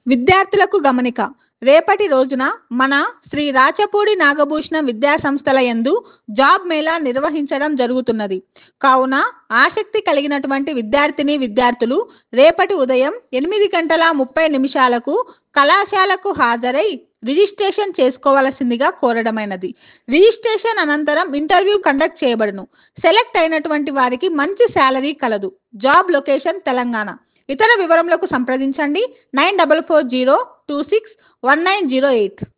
విద్యార్థులకు గమనిక రేపటి రోజున మన శ్రీ రాచపూడి నాగభూషణ విద్యా సంస్థల యందు జాబ్ మేళా నిర్వహించడం జరుగుతున్నది కావున ఆసక్తి కలిగినటువంటి విద్యార్థిని విద్యార్థులు రేపటి ఉదయం ఎనిమిది గంటల ముప్పై నిమిషాలకు కళాశాలకు హాజరై రిజిస్ట్రేషన్ చేసుకోవలసిందిగా కోరడమైనది రిజిస్ట్రేషన్ అనంతరం ఇంటర్వ్యూ కండక్ట్ చేయబడును సెలెక్ట్ అయినటువంటి వారికి మంచి శాలరీ కలదు జాబ్ లొకేషన్ తెలంగాణ ఇతర వివరములకు సంప్రదించండి nine double four zero two six one nine zero eight